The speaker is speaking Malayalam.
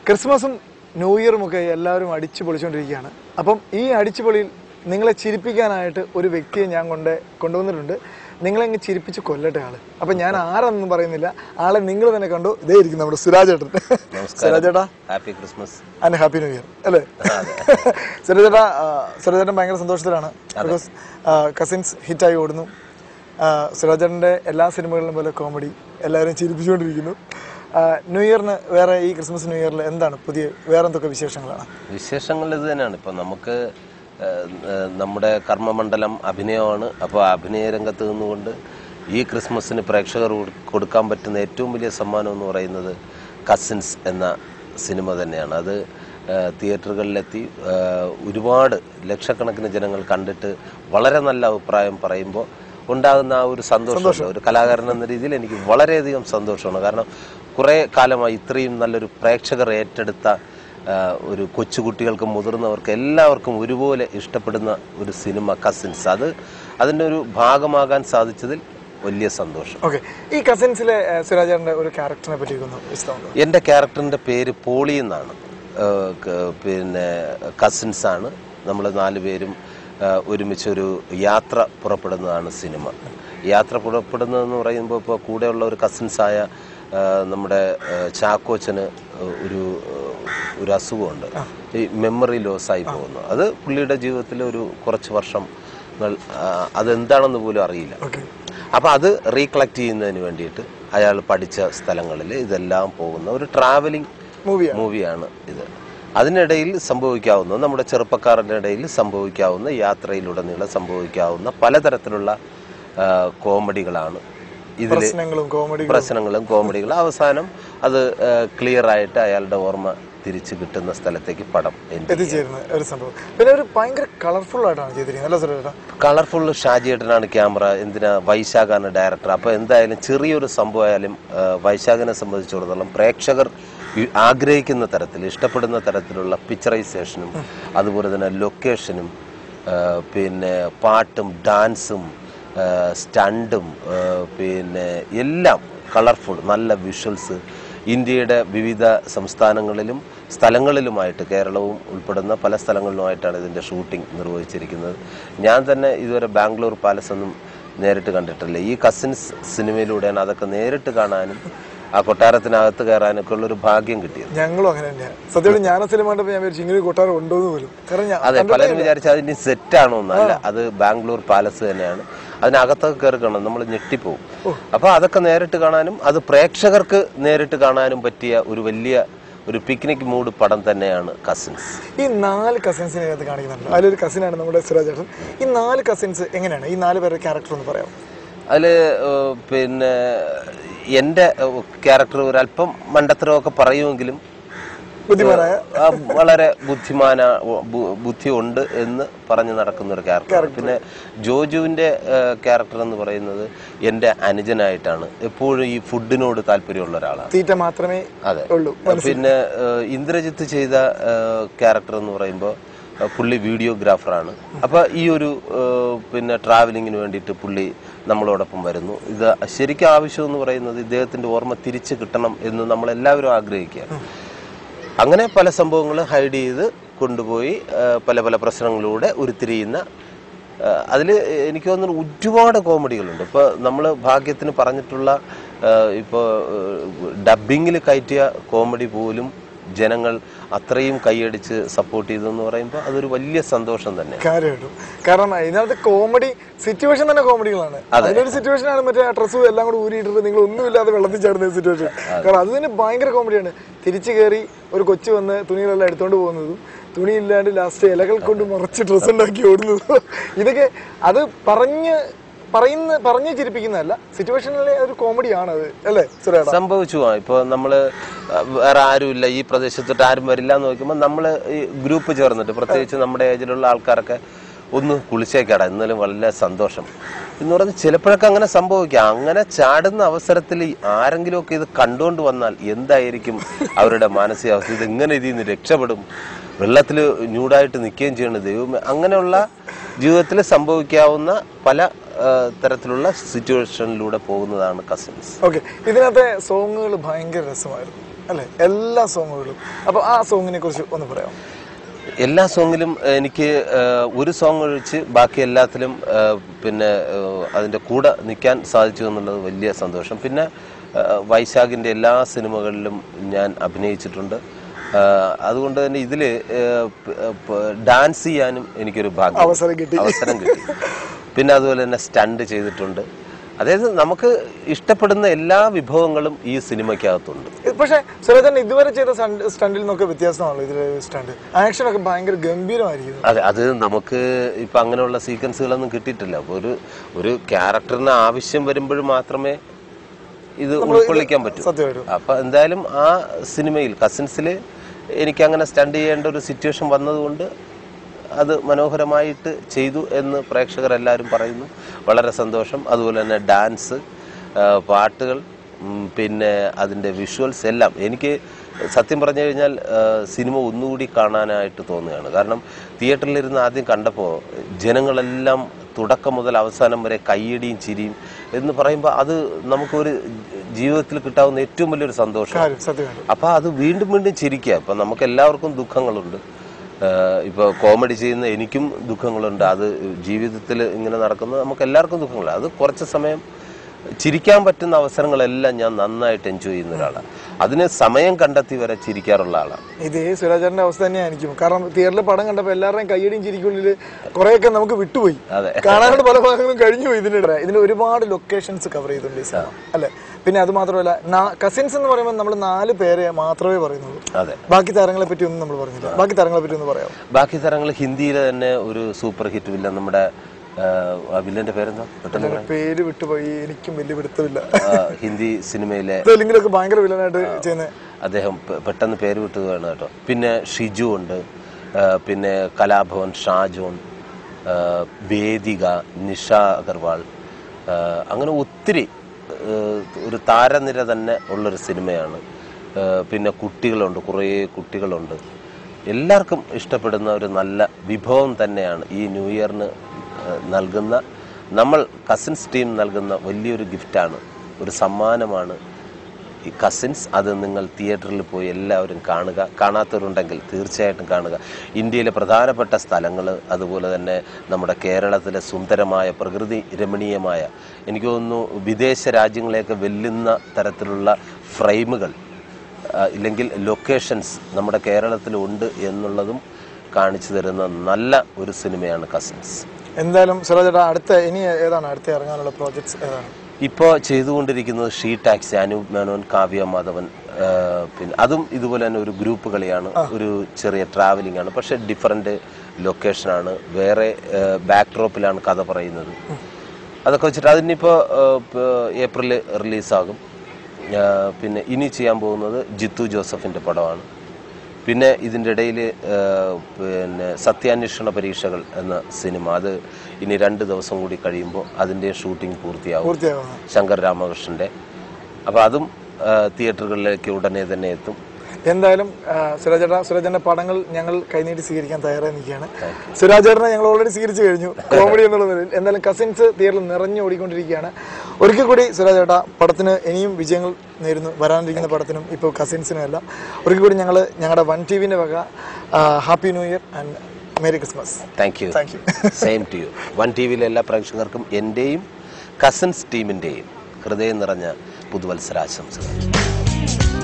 ക്രിസ്മസും ന്യൂ ഇയറും ഒക്കെ എല്ലാവരും അടിച്ചു പൊളിച്ചുകൊണ്ടിരിക്കുകയാണ് അപ്പം ഈ അടിച്ചുപൊളിയിൽ നിങ്ങളെ ചിരിപ്പിക്കാനായിട്ട് ഒരു വ്യക്തിയെ ഞാൻ കൊണ്ട് കൊണ്ടുവന്നിട്ടുണ്ട് നിങ്ങളെ അങ്ങ് ചിരിപ്പിച്ച് കൊല്ലട്ടെ ആള് അപ്പം ഞാൻ ആരാണെന്നും പറയുന്നില്ല ആളെ നിങ്ങൾ തന്നെ കണ്ടു ഇതേ ഇരിക്കും നമ്മുടെ സുരാജ് ഏട്ടൻ സുരാജ് ചേട്ടാ happy Christmas and happy new year അല്ലേ സുരേഷ് ചേട്ടാ സുരേഷ് ചേട്ടൻ ഭയങ്കര സന്തോഷത്തിലാണ് ബിക്കോസ് കസിൻസ് ഹിറ്റായി ഓടുന്നു സുരാജ് ചേട്ടൻ്റെ എല്ലാ സിനിമകളിലും പോലെ കോമഡി എല്ലാവരും ചിരിപ്പിച്ചുകൊണ്ടിരിക്കുന്നു ആ, ന്യൂ ഇയറിന് വേറെ ഈ ക്രിസ്മസ് ന്യൂ ഇയറിൽ എന്താണ് പുതിയ വേറെ എന്തൊക്കെ വിശേഷങ്ങളാണ് വിശേഷങ്ങൾ ഇത് തന്നെയാണ് ഇപ്പം നമുക്ക് ഏഹ്, ഏഹ്, നമ്മുടെ കർമ്മമണ്ഡലം അഭിനയമാണ് അപ്പോൾ അഭിനയ രംഗത്ത് നിന്നുകൊണ്ട് ഈ ക്രിസ്മസിന് പ്രേക്ഷകർ കൊടു- കൊടുക്കാൻ പറ്റുന്ന ഏറ്റവും വലിയ സമ്മാനം എന്ന് പറയുന്നത് കസിൻസ് എന്ന സിനിമ തന്നെയാണ് അത് ഏഹ്, തിയേറ്ററുകളിലെത്തി ഏഹ്, ഒരുപാട് ലക്ഷക്കണക്കിന് ജനങ്ങൾ കണ്ടിട്ട് വളരെ നല്ല അഭിപ്രായം പറയുമ്പോൾ ഉണ്ടാകുന്ന ആ ഒരു സന്തോഷം ഒരു കലാകാരൻ എന്ന രീതിയിൽ എനിക്ക് വളരെയധികം സന്തോഷമാണ് കാരണം കുറേ കാലമായി ഇത്രയും നല്ലൊരു പ്രേക്ഷകർ ഏറ്റെടുത്ത ആ, ഒരു കൊച്ചുകുട്ടികൾക്കും മുതിർന്നവർക്കും എല്ലാവർക്കും ഒരുപോലെ ഇഷ്ടപ്പെടുന്ന ഒരു സിനിമ കസിൻസ് അത് അതിൻ്റെ ഒരു ഭാഗമാകാൻ സാധിച്ചതിൽ വലിയ സന്തോഷം ഓക്കെ ഈ കസിൻസിലെ സുരാജ് ചേട്ടൻ്റെ ഒരു ക്യാരക്ടറിനെ പറ്റി ഒന്ന് വിശദമുണ്ടോ എൻ്റെ ക്യാരക്ടറിൻ്റെ പേര് പോളി എന്നാണ് ആ, ക- പിന്നെ കസിൻസ് ആണ് നമ്മൾ നാല് പേരും ആ, ഒരുമിച്ചൊരു യാത്ര പുറപ്പെടുന്നതാണ് സിനിമ യാത്ര പുറപ്പെടുന്നതെന്ന് പറയുമ്പോൾ ഇപ്പോൾ കൂടെയുള്ള ഒരു കസിൻസായ ആ, നമ്മുടെ ആ, ചാക്കോച്ചന് ഒരു ഒരു അസുഖമുണ്ട് ഈ മെമ്മറി ലോസ് ആയി പോകുന്നു അത് പുള്ളിയുടെ ജീവിതത്തിൽ ഒരു കുറച്ച് വർഷങ്ങൾ ആ, അതെന്താണെന്ന് പോലും അറിയില്ല ഓക്കെ അപ്പോൾ അത് റീകളക്ട് ചെയ്യുന്നതിന് വേണ്ടിയിട്ട് അയാൾ പഠിച്ച സ്ഥലങ്ങളിൽ ഇതെല്ലാം പോകുന്ന ഒരു ട്രാവലിംഗ് മൂവിയാണ് മൂവിയാണ് ഇത് അതിനിടയിൽ സംഭവിക്കാവുന്ന നമ്മുടെ ചെറുപ്പക്കാരുടെ ഇടയിൽ സംഭവിക്കാവുന്ന യാത്രയിലുടനീളം സംഭവിക്കാവുന്ന പലതരത്തിലുള്ള ആ, കോമഡികളാണ് ഇതിൽ പ്രശ്നങ്ങളും കോമഡികളും പ്രശ്നങ്ങളും കോമഡികളും അവസാനം അത് ക്ലിയർ ആയിട്ട് അയാളുടെ ഓർമ്മ തിരിച്ചു കിട്ടുന്ന സ്ഥലത്തേക്ക് പടം എൻ്റെ എത്തിച്ചേരുന്ന ഒരു സംഭവം പിന്നെ ഒരു ഭയങ്കര കളർഫുൾ ആയിട്ടാണ് ചെയ്തിരിക്കുന്നത് അല്ല സുരേഷ് ചേട്ടാ കളർഫുൾ ഷാജിയേട്ടനാണ് ക്യാമറ എന്തിനാ വൈശാഖാണ് ഡയറക്ടർ അപ്പോൾ എന്തായാലും ചെറിയൊരു സംഭവമായാലും ആ, വൈശാഖിനെ സംബന്ധിച്ചിടത്തോളം പ്രേക്ഷകർ ഈ- ആഗ്രഹിക്കുന്ന തരത്തിൽ ഇഷ്ടപ്പെടുന്ന തരത്തിലുള്ള പിക്ചറൈസേഷനും അതുപോലെ തന്നെ ലൊക്കേഷനും ആ, പിന്നെ പാട്ടും ഡാൻസും ആ, സ്റ്റണ്ടും ആ, പിന്നെ എല്ലാം കളർഫുൾ നല്ല വിഷ്വൽസ് ഇന്ത്യയുടെ വിവിധ സംസ്ഥാനങ്ങളിലും സ്ഥലങ്ങളിലുമായിട്ട് കേരളവും ഉൾപ്പെടുന്ന പല സ്ഥലങ്ങളിലുമായിട്ടാണ് ഇതിൻ്റെ ഷൂട്ടിംഗ് നിർവഹിച്ചിരിക്കുന്നത് ഞാൻ തന്നെ ഇതുവരെ ബാംഗ്ലൂർ പാലസ് ഒന്നും നേരിട്ട് കണ്ടിട്ടില്ല ഈ കസിൻസ് സിനിമയിലൂടെയാണ് അതൊക്കെ നേരിട്ട് കാണാനും ആ കൊട്ടാരത്തിനകത്ത് കയറാനൊക്കെ ഉള്ളൊരു ഭാഗ്യം കിട്ടിയത് ഞങ്ങളും അങ്ങനെ തന്നെയാണ് സത്യമായിട്ട് ഞാൻ സിനിമ കണ്ടപ്പോൾ ഞാൻ വിചാരിച്ചു ഇങ്ങനെ ഒരു കൊട്ടാരം ഉണ്ടോ എന്ന് പോലും കാരണം ഞാൻ അതെ പലരും വിചാരിച്ചാൽ അതിന് സെറ്റാണോ എന്നല്ല അത് ബാംഗ്ലൂർ പാലസ് തന്നെയാണ് അതിനകത്തൊക്കെ കയറി കാണാം നമ്മൾ ഞെട്ടിപ്പോവും അപ്പോൾ അതൊക്കെ നേരിട്ട് കാണാനും അത് പ്രേക്ഷകർക്ക് നേരിട്ട് കാണാനും പറ്റിയ ഒരു വലിയ ഒരു പിക്നിക് മൂഡ് പടം തന്നെയാണ് കസിൻസ് ഈ നാല് കസിൻസിനെ ഇതിനകത്ത് കാണിക്കുന്നുണ്ട് അതിലൊരു കസിനാണ് നമ്മുടെ സുരാജ് ചേട്ടൻ ഈ നാല് കസിൻസ് എങ്ങനെയാണ് ഈ നാല് പേരുടെ ക്യാരക്ടർ ഒന്ന് പറയാം അതിൽ പിന്നെ എൻ്റെ ക്യാരക്ടർ ഒരല്പം മണ്ടത്തരമൊക്കെ പറയുമെങ്കിലും ബുദ്ധിമാനായ ആ, വളരെ ബുദ്ധിമാന ബു- ബുദ്ധി ഉണ്ട് എന്ന് പറഞ്ഞു നടക്കുന്ന ഒരു ക്യാരക്ടർ പിന്നെ ജോജുവിൻ്റെ ക്യാരക്ടർ എന്ന് പറയുന്നത് എൻ്റെ അനുജനായിട്ടാണ് എപ്പോഴും ഈ ഫുഡിനോട് താല്പര്യമുള്ള ഒരാളാണ് തീറ്റ മാത്രമേ അതെ ഉള്ളൂ പിന്നെ ഏഹ്, ഇന്ദ്രജിത്ത് ചെയ്ത ക്യാരക്ടർ എന്ന് പറയുമ്പോൾ ഏഹ്, പുള്ളി വീഡിയോഗ്രാഫറാണ് അപ്പോൾ ഈ ഒരു ഏഹ്, പിന്നെ ട്രാവലിങ്ങിന് വേണ്ടിയിട്ട് പുള്ളി നമ്മളോടൊപ്പം വരുന്നു ഇത് ശരിക്കും ആവശ്യം എന്ന് പറയുന്നത് ഇദ്ദേഹത്തിൻ്റെ ഓർമ്മ തിരിച്ച് കിട്ടണം എന്ന് നമ്മളെല്ലാവരും ആഗ്രഹിക്കുകയാണ് അങ്ങനെ പല സംഭവങ്ങൾ ഹൈഡ് ചെയ്ത് കൊണ്ടുപോയി ഏഹ്, പല പല പ്രശ്നങ്ങളിലൂടെ ഉരുത്തിരിയുന്ന അതിൽ എനിക്ക് തോന്നുന്നു ഒരുപാട് കോമഡികളുണ്ട് ഇപ്പോൾ നമ്മൾ ഭാഗ്യത്തിന് പറഞ്ഞിട്ടുള്ള ഇപ്പോൾ ഡബിങ്ങിൽ കയറ്റിയ കോമഡി പോലും ജനങ്ങൾ അത്രയും കൈയടിച്ച് സപ്പോർട്ട് ചെയ്തെന്ന് പറയുമ്പോൾ അതൊരു വലിയ സന്തോഷം തന്നെ കാര്യമായിട്ടും കാരണം ഇതിനകത്ത് കോമഡി സിറ്റുവേഷൻ തന്നെ കോമഡികളാണ് അതിലൊരു സിറ്റുവേഷൻ ആണ് മറ്റേ ഡ്രസ്സും എല്ലാം കൂടെ ഊരിയിട്ടിട്ട് നിങ്ങൾ ഒന്നുമില്ലാതെ വെള്ളത്തിൽ ചാടുന്ന സിറ്റുവേഷൻ കാരണം അത് തന്നെ ഭയങ്കര കോമഡിയാണ് തിരിച്ചു കയറി ഒരു കൊച്ചു വന്ന് തുണികളെല്ലാം എടുത്തോണ്ട് പോകുന്നതും തുണി ഇല്ലാണ്ട് ലാസ്റ്റ് ഇലകൾ കൊണ്ട് മറച്ച് ഡ്രസ്സ് ഉണ്ടാക്കി ഓടുന്നതും ഇതൊക്കെ അത് പറഞ്ഞ് പറയുന്ന പറഞ്ഞ് ചിരിപ്പിക്കുന്നതല്ല സിറ്റുവേഷനിലെ ഒരു കോമഡിയാണ് അത് അല്ലേ സുരേട സംഭവിച്ചു ആ ഇപ്പോൾ നമ്മൾ വേറെ ആരുമില്ല ഈ പ്രദേശത്തോട്ട് ആരും വരില്ല എന്ന് നോക്കുമ്പോൾ നമ്മൾ ഈ ഗ്രൂപ്പ് ചേർന്നിട്ട് പ്രത്യേകിച്ച് നമ്മുടെ ഏജിലുള്ള ആൾക്കാരൊക്കെ ഒന്ന് കുളിച്ചേക്കാടാ എന്നാലും വളരെ സന്തോഷം എന്ന് പറഞ്ഞ് ചിലപ്പോഴൊക്കെ അങ്ങനെ സംഭവിക്കാം അങ്ങനെ ചാടുന്ന അവസരത്തിൽ ഈ ആരെങ്കിലുമൊക്കെ ഇത് കണ്ടുകൊണ്ട് വന്നാൽ എന്തായിരിക്കും അവരുടെ മാനസികാവസ്ഥ ഇത് എങ്ങനെ ഇതിൽ നിന്ന് രക്ഷപ്പെടും വെള്ളത്തിൽ ന്യൂഡായിട്ട് നിൽക്കുകയും ചെയ്യണം ദൈവമേ അങ്ങനെയുള്ള ജീവിതത്തിൽ സംഭവിക്കാവുന്ന പല ആ, തരത്തിലുള്ള സിറ്റുവേഷനിലൂടെ പോകുന്നതാണ് കസിൻസ് ഓക്കെ ഇതിനകത്തെ സോങ്ങുകൾ ഭയങ്കര രസമായിരുന്നു അല്ലെ എല്ലാ സോങ്ങുകളും അപ്പൊ ആ സോങ്ങിനെ കുറിച്ച് ഒന്ന് പറയാം എല്ലാ സോങ്ങിലും എനിക്ക് ഏഹ്, ഒരു സോങ് ഒഴിച്ച് ബാക്കി എല്ലാത്തിലും ഏഹ്, പിന്നെ ഏഹ്, അതിൻ്റെ കൂടെ നിൽക്കാൻ സാധിച്ചു എന്നുള്ളത് വലിയ സന്തോഷം പിന്നെ ഏഹ്, വൈശാഖിൻ്റെ എല്ലാ സിനിമകളിലും ഞാൻ അഭിനയിച്ചിട്ടുണ്ട് ഏഹ്, അതുകൊണ്ട് തന്നെ ഇതിൽ ഡാൻസ് ചെയ്യാനും എനിക്കൊരു ഭാഗ്യം അവസരം കിട്ടി അവസരം കിട്ടി പിന്നെ അതുപോലെ തന്നെ സ്റ്റണ്ട് ചെയ്തിട്ടുണ്ട് അതായത് നമുക്ക് ഇഷ്ടപ്പെടുന്ന എല്ലാ വിഭവങ്ങളും ഈ സിനിമയ്ക്കകത്തുണ്ട് പക്ഷെ സുരേതൻ ഇതുവരെ ചെയ്ത സ്റ്റണ്ടിൽ നിന്നൊക്കെ വ്യത്യാസമാണല്ലോ ഇതിലെ സ്റ്റണ്ട് ആക്ഷൻ ഒക്കെ ഭയങ്കര ഗംഭീരമായിരിക്കും അതെ അത് നമുക്ക് ഇപ്പൊ അങ്ങനെയുള്ള സീക്വൻസുകളൊന്നും കിട്ടിയിട്ടില്ല അപ്പൊ ഒരു ഒരു ക്യാരക്ടറിന് ആവശ്യം വരുമ്പോൾ മാത്രമേ ഇത് ഉൾക്കൊള്ളിക്കാൻ പറ്റൂ സത്യമായിട്ടും അപ്പൊ എന്തായാലും ആ സിനിമയിൽ കസിൻസിൽ എനിക്ക് അങ്ങനെ സ്റ്റണ്ട് ചെയ്യേണ്ട ഒരു സിറ്റുവേഷൻ വന്നതുകൊണ്ട് അത് മനോഹരമായിട്ട് ചെയ്തു എന്ന് പ്രേക്ഷകരെല്ലാവരും പറയുന്നു വളരെ സന്തോഷം അതുപോലെ തന്നെ ഡാൻസ് ആ, പാട്ടുകൾ ഉം, പിന്നെ അതിൻ്റെ വിഷ്വൽസ് എല്ലാം എനിക്ക് സത്യം പറഞ്ഞു കഴിഞ്ഞാൽ ആ, സിനിമ ഒന്നുകൂടി കാണാനായിട്ട് തോന്നുകയാണ് കാരണം തിയേറ്ററിലിരുന്ന് ആദ്യം കണ്ടപ്പോൾ ജനങ്ങളെല്ലാം തുടക്കം മുതൽ അവസാനം വരെ കയ്യടിയും ചിരിയും എന്ന് പറയുമ്പോൾ അത് നമുക്കൊരു ജീവിതത്തിൽ കിട്ടാവുന്ന ഏറ്റവും വലിയൊരു സന്തോഷം കാര്യം സത്യമായിട്ടും അപ്പോൾ അത് വീണ്ടും വീണ്ടും ചിരിക്കുക അപ്പം നമുക്ക് എല്ലാവർക്കും ദുഃഖങ്ങളുണ്ട് ഇപ്പോൾ കോമഡി ചെയ്യുന്ന എനിക്കും ദുഃഖങ്ങളുണ്ട് അത് ജീവിതത്തിൽ ഇങ്ങനെ നടക്കുന്ന നമുക്ക് എല്ലാവർക്കും ദുഃഖങ്ങളുണ്ട് അത് കുറച്ച് സമയം ചിരിക്കാൻ പറ്റുന്ന അവസരങ്ങളെല്ലാം ഞാൻ നന്നായിട്ട് എൻജോയ് ചെയ്യുന്ന ഒരാളാണ് അതിന് സമയം കണ്ടെത്തി വരെ ചിരിക്കാറുള്ള ആളാണ് ഇതേ സുരാചാരന്റെ അവസ്ഥ തന്നെയായിരിക്കും കാരണം തിയേറ്ററിൽ പടം കണ്ടപ്പോൾ എല്ലാവരുടെയും കയ്യടിയും ചിരിക്കുള്ളിൽ കുറെയൊക്കെ നമുക്ക് വിട്ടുപോയി അതെ കാണാനായിട്ട് പല ഭാഗങ്ങളും കഴിഞ്ഞു പോയി ഇതിനിടെ ഇതിന് ഒരുപാട് ലൊക്കേഷൻസ് കവർ ചെയ്തിട്ടുണ്ട് ഈ സിനിമ അല്ലെ പിന്നെ അത് മാത്രമല്ല കസിൻസ് എന്ന് പറയുമ്പോൾ നമ്മൾ നാല് പേരെ മാത്രമേ പറയുന്നുള്ളൂ അതെ ബാക്കി താരങ്ങളെ പറ്റി ഒന്നും നമ്മൾ പറഞ്ഞില്ല ബാക്കി താരങ്ങളെ പറ്റി ഒന്ന് പറയാം ബാക്കി തരങ്ങൾ ഹിന്ദിയിൽ തന്നെ ഒരു സൂപ്പർ ഹിറ്റ് വില്ലൻ നമ്മുടെ ആ വില്ലൻ്റെ പേരെന്താ പെട്ടെന്ന് പറയാം പേര് വിട്ടുപോയി എനിക്കും വലിയ പിടുത്തമില്ല ആ, ഹിന്ദി സിനിമയിലെ തെലുങ്കിലൊക്കെ ഭയങ്കര വില്ലനായിട്ട് ചെയ്യുന്ന അദ്ദേഹം പെ- പെട്ടെന്ന് പേര് വിട്ടുകയാണ് കേട്ടോ പിന്നെ ഷിജു ഉണ്ട് ആ, പിന്നെ കലാഭവൻ ഷാജോൺ ആ, വേദിക നിഷ അഗർവാൾ ആ, അങ്ങനെ ഒത്തിരി ആ, ഒരു താരനിര തന്നെ ഉള്ളൊരു സിനിമയാണ് ആ, പിന്നെ കുട്ടികളുണ്ട് കുറേ കുട്ടികളുണ്ട് എല്ലാവർക്കും ഇഷ്ടപ്പെടുന്ന ഒരു നല്ല വിഭവം തന്നെയാണ് ഈ ന്യൂ ഇയറിന് ആ, നൽകുന്ന നമ്മൾ കസിൻസ് ടീം നൽകുന്ന വലിയൊരു ഗിഫ്റ്റാണ് ഒരു സമ്മാനമാണ് ഈ കസിൻസ് അത് നിങ്ങൾ തിയേറ്ററിൽ പോയി എല്ലാവരും കാണുക കാണാത്തവരുണ്ടെങ്കിൽ തീർച്ചയായിട്ടും കാണുക ഇന്ത്യയിലെ പ്രധാനപ്പെട്ട സ്ഥലങ്ങൾ അതുപോലെ തന്നെ നമ്മുടെ കേരളത്തിലെ സുന്ദരമായ പ്രകൃതി രമണീയമായ എനിക്ക് തോന്നുന്നു വിദേശ രാജ്യങ്ങളെയൊക്കെ വെല്ലുന്ന തരത്തിലുള്ള ഫ്രെയിമുകൾ ആ, ഇല്ലെങ്കിൽ ലൊക്കേഷൻസ് നമ്മുടെ കേരളത്തിലുണ്ട് എന്നുള്ളതും കാണിച്ചു തരുന്ന നല്ല ഒരു സിനിമയാണ് കസിൻസ് എന്തായാലും സുരാജേട്ടാ അടുത്ത ഇനി ഏതാണ് അടുത്ത ഇറങ്ങാനുള്ള പ്രോജക്ട്സ് ഏതാണ് ഇപ്പോൾ ചെയ്തുകൊണ്ടിരിക്കുന്നത് ഷീ ടാക്സി അനൂപ് മേനോൻ കാവ്യ മാധവൻ ആ, പിന്നെ അതും ഇതുപോലെ തന്നെ ഒരു ഗ്രൂപ്പ് കളിയാണ് ഒരു ചെറിയ ട്രാവലിംഗ് ആണ് പക്ഷെ ഡിഫറെൻ്റ് ലൊക്കേഷനാണ് വേറെ ബാക്ക്ഡ്രോപ്പിലാണ് കഥ പറയുന്നത് അതൊക്കെ വെച്ചിട്ട് അതിനിപ്പോൾ ഏപ്രിൽ റിലീസാകും ആ, പിന്നെ ഇനി ചെയ്യാൻ പോകുന്നത് ജിത്തു ജോസഫിൻ്റെ പടമാണ് പിന്നെ ഇതിൻ്റെ ഇടയിൽ പിന്നെ സത്യാന്വേഷണ പരീക്ഷകൾ എന്ന സിനിമ അത് ഇനി രണ്ട് ദിവസം കൂടി കഴിയുമ്പോൾ അതിൻ്റെ ഷൂട്ടിംഗ് പൂർത്തിയാവും പൂർത്തിയാകുന്നത് ശങ്കർ രാമകൃഷ്ണൻ്റെ അപ്പോൾ അതും ആ, തിയേറ്ററുകളിലേക്ക് ഉടനെ തന്നെ എത്തും എന്തായാലും ആ, സുരാജേട്ടാ സുരാജന്റെ പടങ്ങൾ ഞങ്ങൾ കൈനീട്ടി സ്വീകരിക്കാൻ തയ്യാറായി നിൽക്കുകയാണ് സുരാജേട്ടനെ ഞങ്ങൾ ഓൾറെഡി സ്വീകരിച്ചു കഴിഞ്ഞു കോമഡി എന്നുള്ള നിലയിൽ എന്തായാലും കസിൻസ് തിയേറ്ററിൽ നിറഞ്ഞു ഓടിക്കൊണ്ടിരിക്കുകയാണ് ഒരിക്കൽ കൂടി സുരാജേട്ടാ പടത്തിന് ഇനിയും വിജയങ്ങൾ നേരുന്നു വരാനിരിക്കുന്ന പടത്തിനും ഇപ്പോൾ കസിൻസിനും എല്ലാം ഒരിക്കൽ കൂടി ഞങ്ങൾ ഞങ്ങളുടെ വൺ ടി വിൻ്റെ വക happy new year and merry Christmas thank you thank you same to you one T വിയിലെ എല്ലാ പ്രേക്ഷകർക്കും എൻ്റെയും കസിൻസ് ടീമിൻ്റെയും ഹൃദയം നിറഞ്ഞ പുതുവത്സരാശംസകൾ